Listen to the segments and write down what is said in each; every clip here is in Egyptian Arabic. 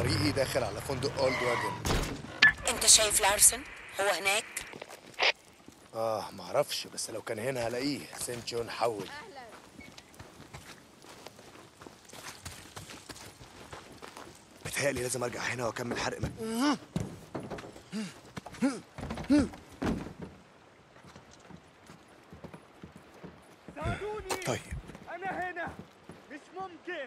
طريقي داخل على فندق اولد واجن انت شايف لارسن هو هناك اه معرفش بس لو كان هنا هلاقيه سين جون حول متهيألي لازم ارجع هنا واكمل حرق مك... ساعدوني طيب انا هنا مش ممكن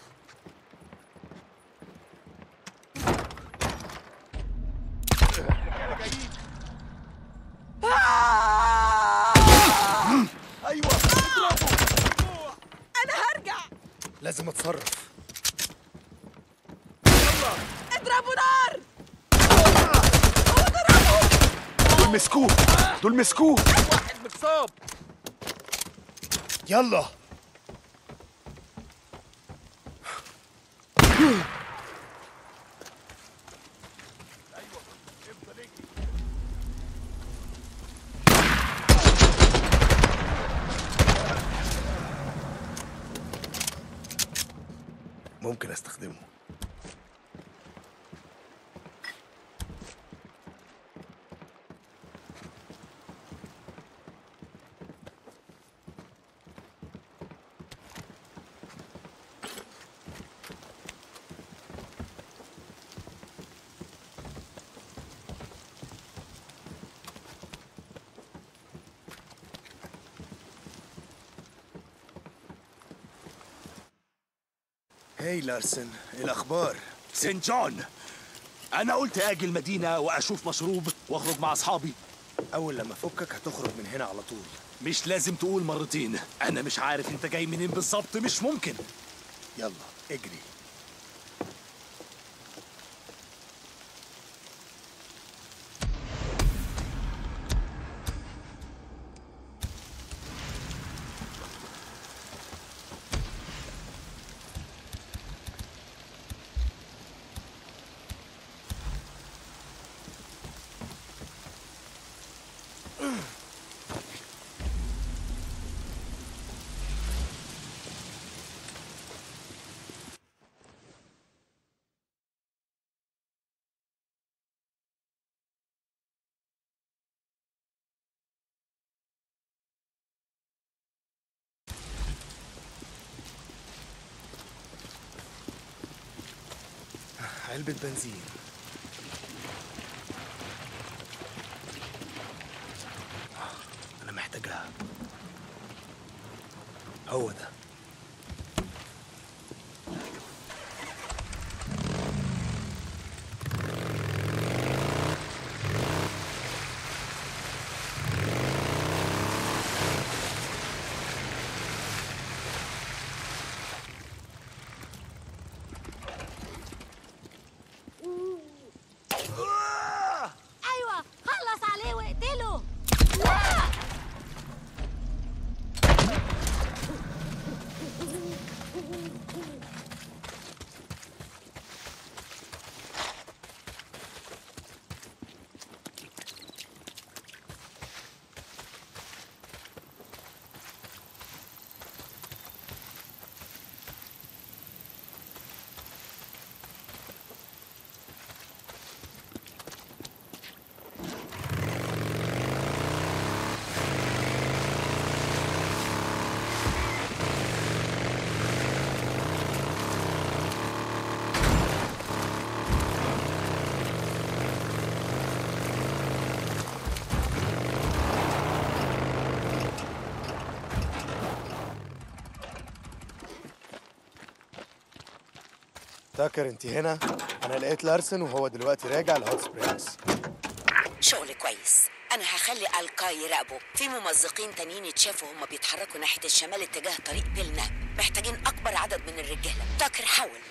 ايوه انا هرجع لازم اتصرف اضربوا نار دول مسكوه دول مسكوه واحد متصاب يلا ممكن استخدمه هاي لارسن إيه الاخبار سين جون انا قلت اجي المدينه واشوف مشروب واخرج مع اصحابي اول لما افكك هتخرج من هنا على طول مش لازم تقول مرتين انا مش عارف انت جاي منين بالظبط مش ممكن يلا اجري علبة بنزين آه، أنا محتاجها هو ده ايوه خلص عليه واقتله لا تاكر انت هنا انا لقيت لارسن وهو دلوقتي راجع لهوت سبرينجز شغل كويس انا هخلي الكاي يراقبه في ممزقين تانيين اتشافوا هما بيتحركوا ناحيه الشمال اتجاه طريق بيلنا محتاجين اكبر عدد من الرجاله تاكر حاول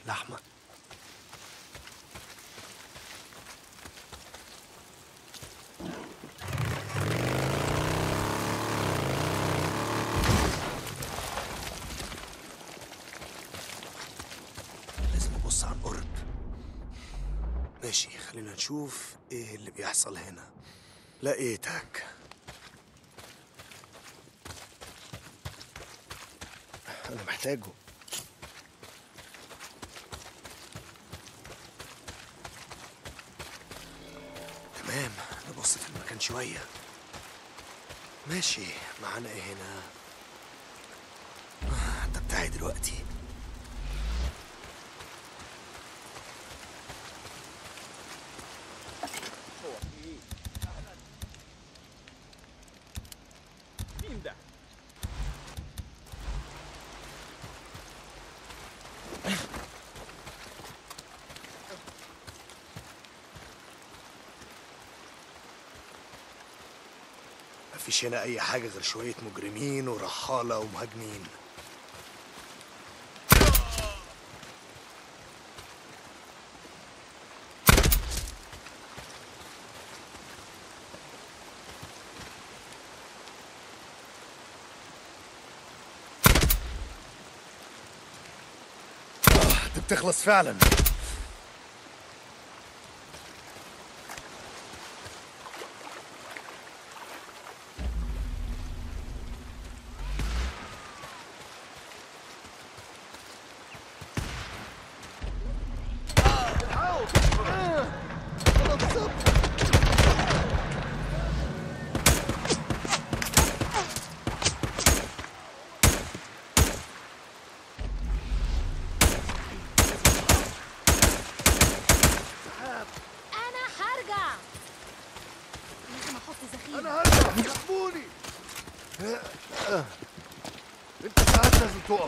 لحمة لازم ابص عن قرب ماشي خلينا نشوف ايه اللي بيحصل هنا لقيتك انا محتاجه تمام نبص في المكان شوية ماشي معانا ايه هنا آه، ده بتاعي دلوقتي مين ده؟ مفيش هنا أي حاجة غير شوية مجرمين ورحالة ومهاجمين آه، دي بتخلص فعلا انا هرجع لازم احط ذخيره انا هرجع سيبوني انت ساعات لازم تقف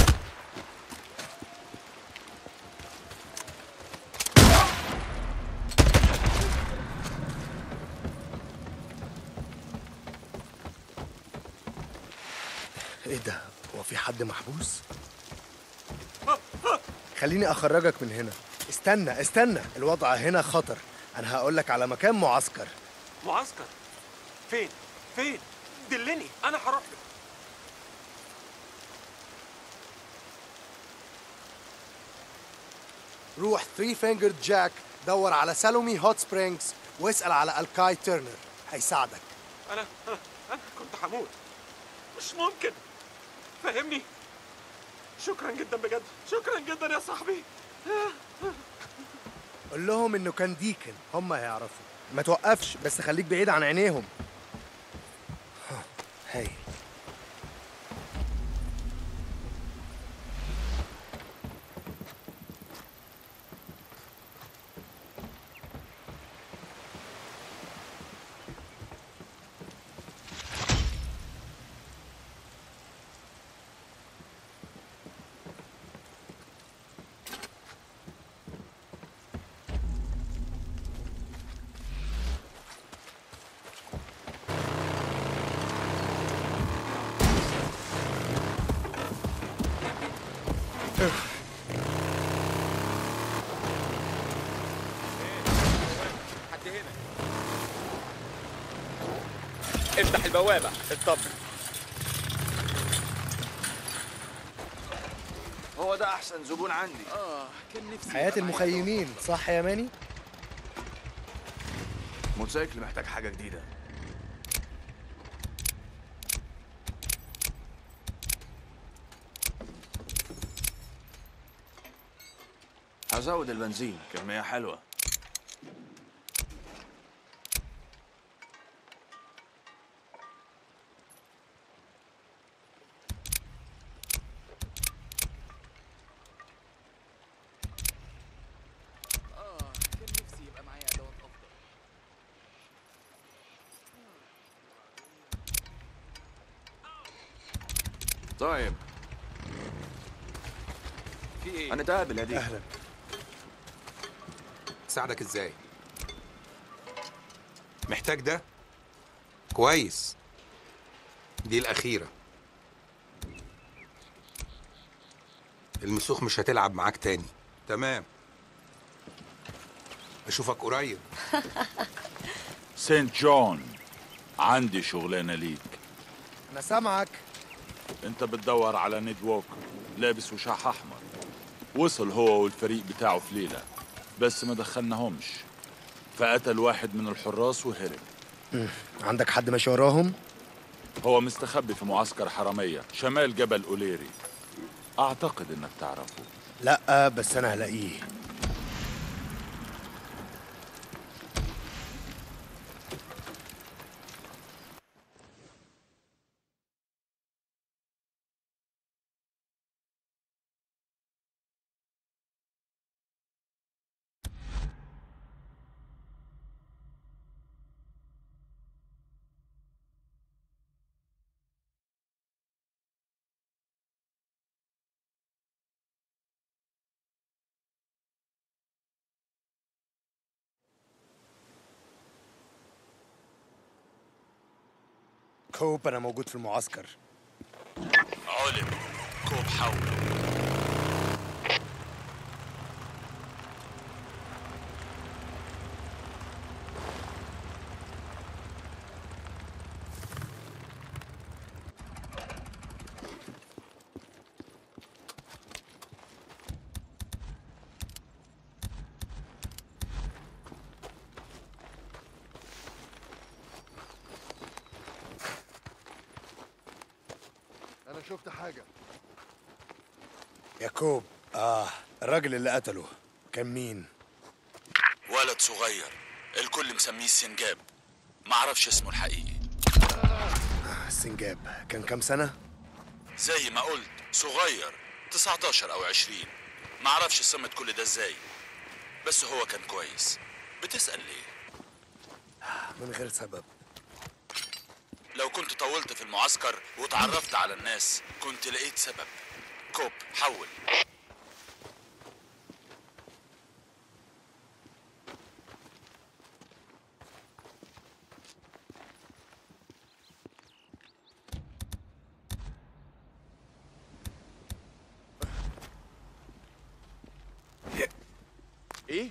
ايه ده هو في حد محبوس خليني اخرجك من هنا استنى استنى الوضع هنا خطر انا هقول لك على مكان معسكر معسكر فين؟ فين؟ دلني انا هروح له روح ثري فينجر جاك دور على سالومي هوت سبرينجز واسأل على الكاي تيرنر هيساعدك انا انا انا كنت هموت مش ممكن فاهمني شكرا جدا بجد شكرا جدا يا صاحبي قول لهم انه كان ديكن هم هيعرفوا ما توقفش بس خليك بعيد عن عينيهم ها، هاي حد هنا افتح البوابة اطمن هو ده احسن زبون عندي اه كان نفسي حياة يبقى معايا المخيمين صح يا ماني؟ موتوسيكل محتاج حاجه جديده هزود البنزين كمية حلوة كان نفسي يبقى معايا ادوات افضل طيب في ايه؟ هنتقابل يا دي اهلا ساعدك ازاي محتاج ده كويس دي الأخيرة المسوخ مش هتلعب معاك تاني تمام اشوفك قريب سانت جون عندي شغلانة ليك انا سامعك انت بتدور على نيد ووكر لابس وشاح احمر وصل هو والفريق بتاعه في ليلة بس ما دخلناهمش فقتل واحد من الحراس وهرب عندك حد ماشي وراهم هو مستخبي في معسكر حرامية شمال جبل أوليري أعتقد إنك تعرفه لا بس انا هلاقيه كوب انا موجود في المعسكر علم كوب حول انا شفت حاجه يا كوب اه الراجل اللي قتله كان مين ولد صغير الكل مسميه السنجاب معرفش اسمه الحقيقي آه، السنجاب كان كام سنه زي ما قلت صغير 19 او 20 معرفش صمت كل ده ازاي بس هو كان كويس بتسأل ليه من غير سبب لو كنت طولت في المعسكر وتعرفت على الناس كنت لقيت سبب كوب حول ايه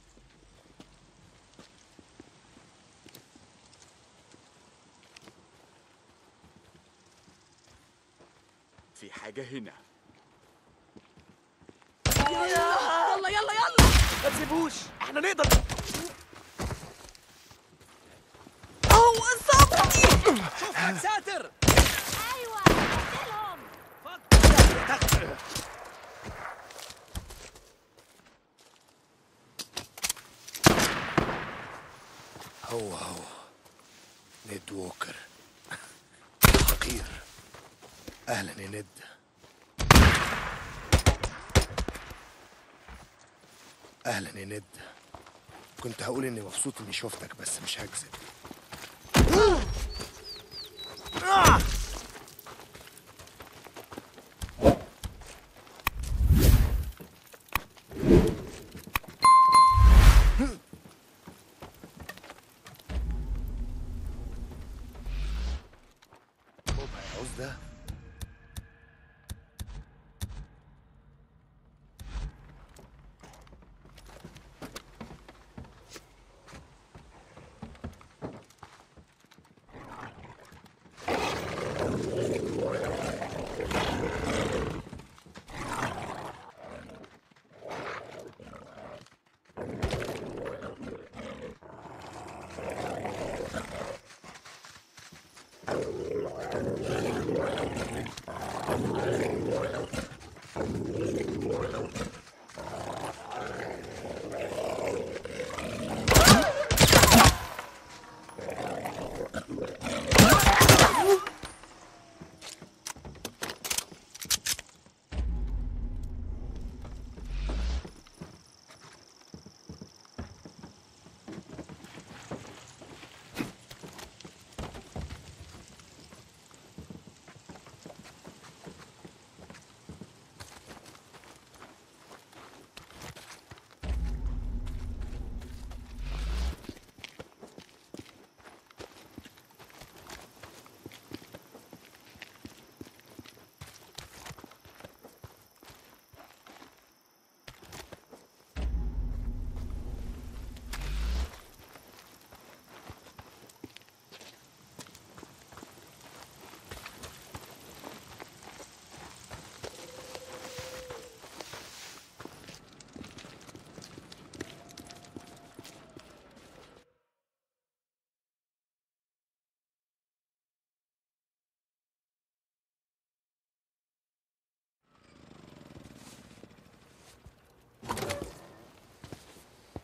في حاجة هنا يلا يلا يلا ما تسيبوش احنا نقدر اوه اصابتي ساتر ايوه قتلهم هو هو نيد ووكر حقير اهلا يا ند اهلا يا ند كنت هقول اني مبسوط اني شفتك بس مش هكذب كوب هيعوز ده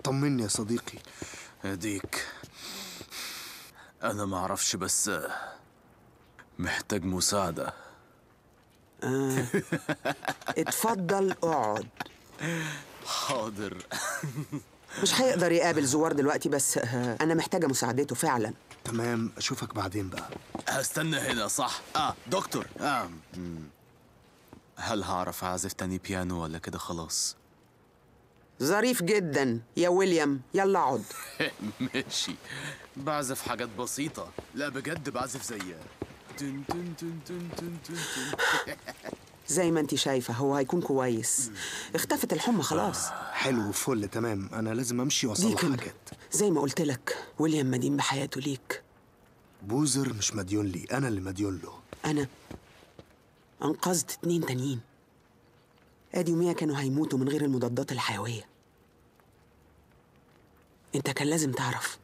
طمني يا صديقي هديك انا ما اعرفش بس محتاج مساعدة اتفضل اقعد حاضر مش هيقدر يقابل زوار دلوقتي بس آه، انا محتاجه مساعدته فعلا تمام اشوفك بعدين بقى هستنى هنا صح اه دكتور آه. مم. هل هعرف اعزف تاني بيانو ولا كده خلاص ظريف جدا يا ويليام يلا اقعد ماشي بعزف حاجات بسيطة لا بجد بعزف زي تن تن تن تن تن تن تن. زي ما انت شايفه هو هيكون كويس اختفت الحمى خلاص حلو فل تمام انا لازم امشي واصلح ديكن حاجات زي ما قلت لك ويليام مدين بحياته ليك بوزر مش مديون لي انا اللي مديون له انا انقذت اتنين تانيين ادي وميا كانوا هيموتوا من غير المضادات الحيويه انت كان لازم تعرف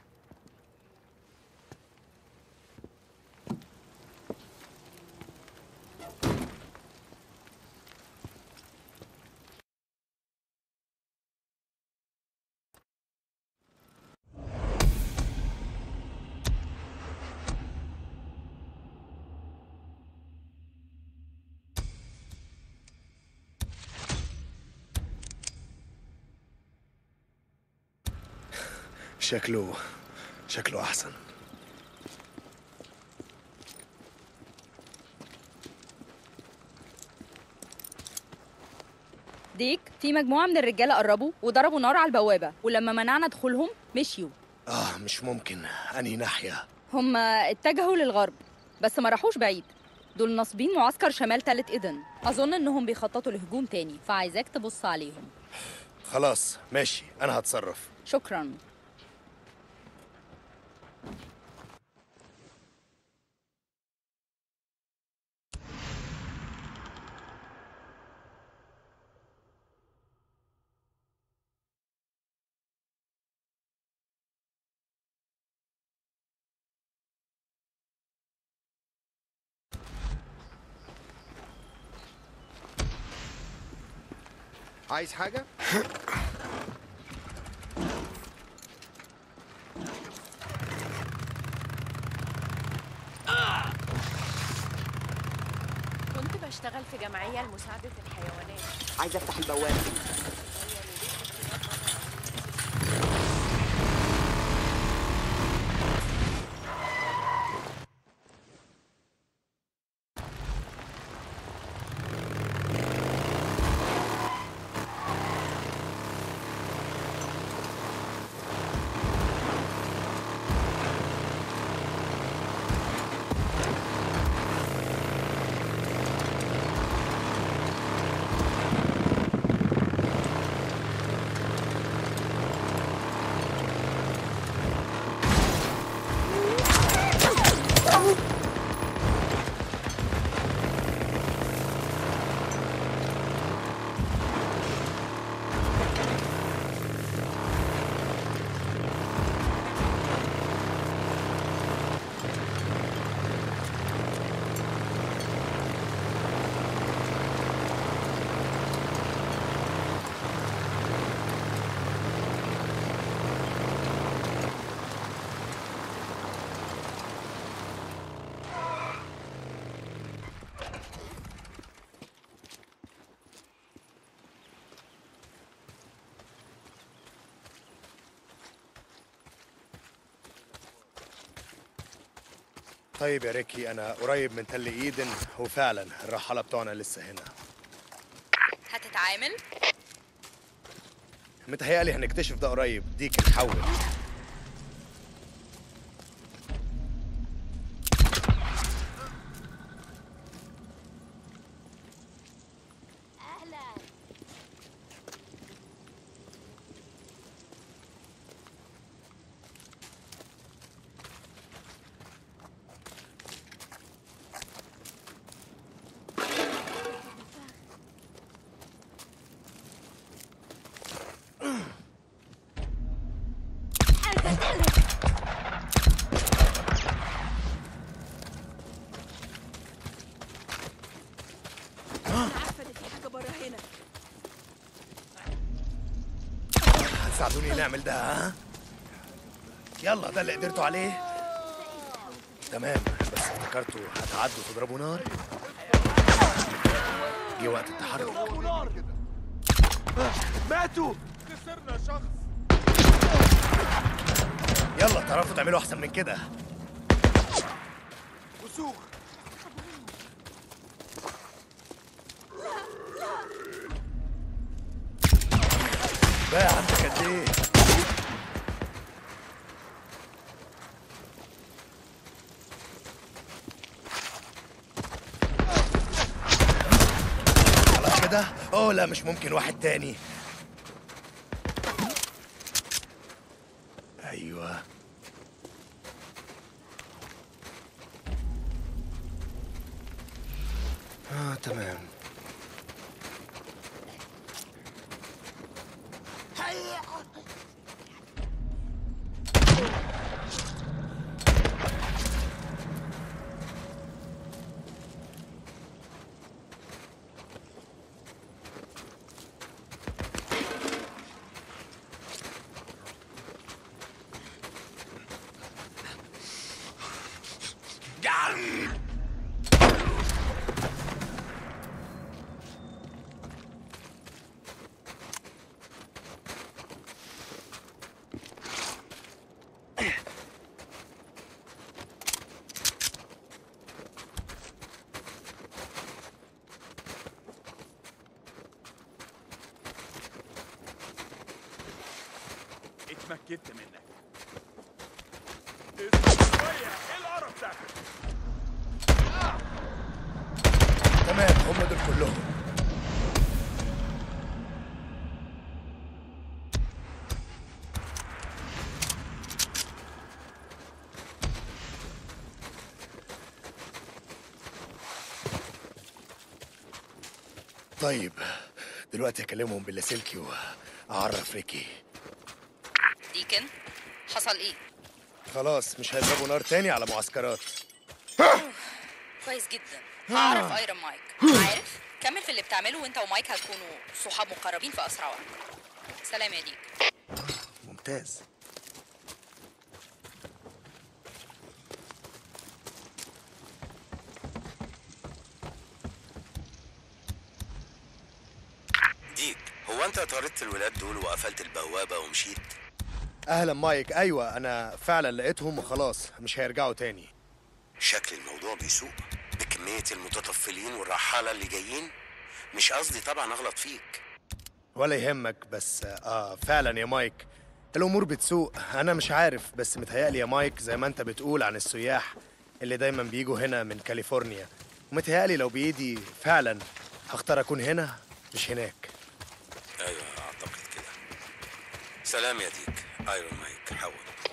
شكله شكله احسن ديك في مجموعة من الرجالة قربوا وضربوا نار على البوابة ولما منعنا دخولهم مشيوا اه مش ممكن انهي ناحيه هم اتجهوا للغرب بس ما راحوش بعيد دول ناصبين معسكر شمال تالت إيدن أظن إنهم بيخططوا لهجوم تاني فعايزاك تبص عليهم خلاص ماشي انا هتصرف شكرا عايز حاجه كنت بشتغل في جمعية لمساعدة الحيوانات عايزه افتح البوابه طيب يا ريكي انا قريب من تل ايدن وفعلا الرحاله بتوعنا لسه هنا هتتعامل متهيألي هنكتشف ده قريب ديك نحول أهلا تساعدوني نعمل ده ها يلا ده اللي قدرتوا عليه تمام بس افتكرتوا هتعدوا تضربوا نار جه وقت التحرك ماتوا خسرنا شخص يلا تعرفوا تعملوا احسن من كده وسوق بقى عندك قد ايه خلاص كده اوه لا مش ممكن واحد تاني ايوه اه تمام اتمكنت منك اسمع شوية ايه القرف ده؟ تمام هم دول كلهم طيب دلوقتي هكلمهم باللاسلكي واعرف ريكي ديكن حصل ايه خلاص مش هيضربوا نار تاني على معسكرات كويس جدا هعرف ايرون مايك عارف كمل في اللي بتعمله وانت ومايك هتكونوا صحاب مقربين في اسرع وقت سلام يا ديك ممتاز ديك هو انت طردت الولاد دول وقفلت البوابة ومشيت؟ اهلا مايك ايوه انا فعلا لقيتهم وخلاص مش هيرجعوا تاني شكل الموضوع بيسوء بكمية المتطفلين والرحالة اللي جايين مش قصدي طبعا اغلط فيك ولا يهمك بس اه فعلا يا مايك الامور بتسوء انا مش عارف بس متهيألي يا مايك زي ما انت بتقول عن السياح اللي دايما بيجوا هنا من كاليفورنيا ومتهيألي لو بايدي فعلا هختار اكون هنا مش هناك ايوه اعتقد كده سلام يا ديك ايرون مايك حول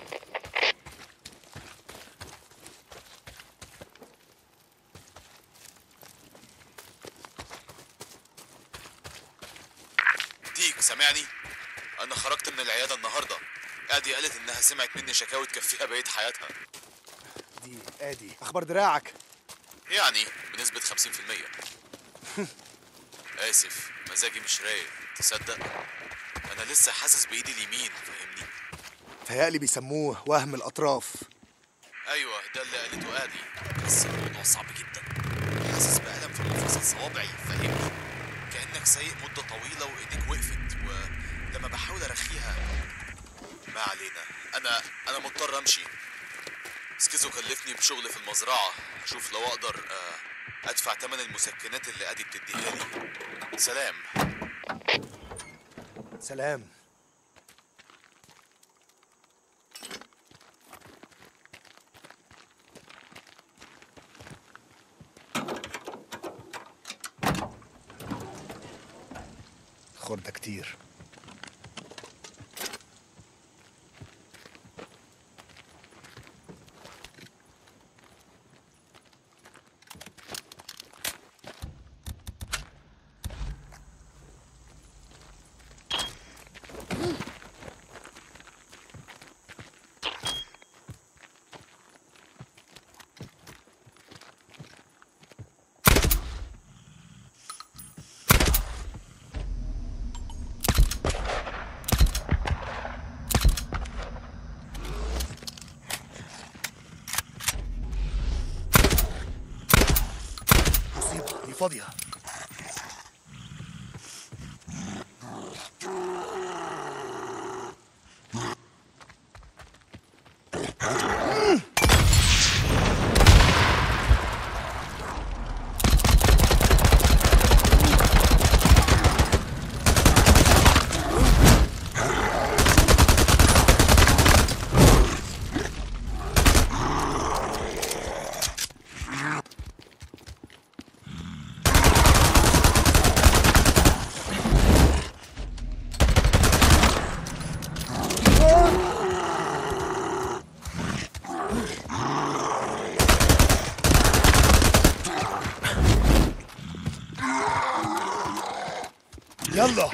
ديك سامعني انا خرجت من العياده النهارده ادي قالت انها سمعت مني شكاوي تكفيها بقيه حياتها دي ادي اخبار دراعك يعني بنسبه 50% اسف مزاجي مش رايق تصدق انا لسه حاسس بايدي اليمين فاهمني متهيألي بيسموه وهم الاطراف ايوه ده اللي قالته ادي بس الموضوع صعب جدا حاسس بألم في مفاصل صوابعي فاهمني كأنك سايق مدة طويلة وإيديك وقفت ولما بحاول أرخيها ما علينا أنا أنا مضطر أمشي سكيزو كلفني بشغل في المزرعة هشوف لو أقدر آه، أدفع تمن المسكنات اللي أدي بتديها لي سلام سلام خردة كتير فاضيه يلا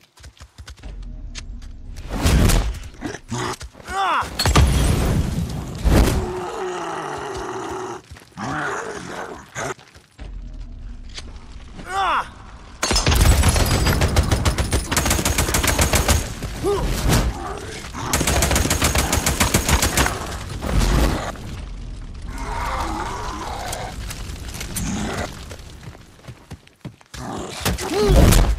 آه! آه! Ooh!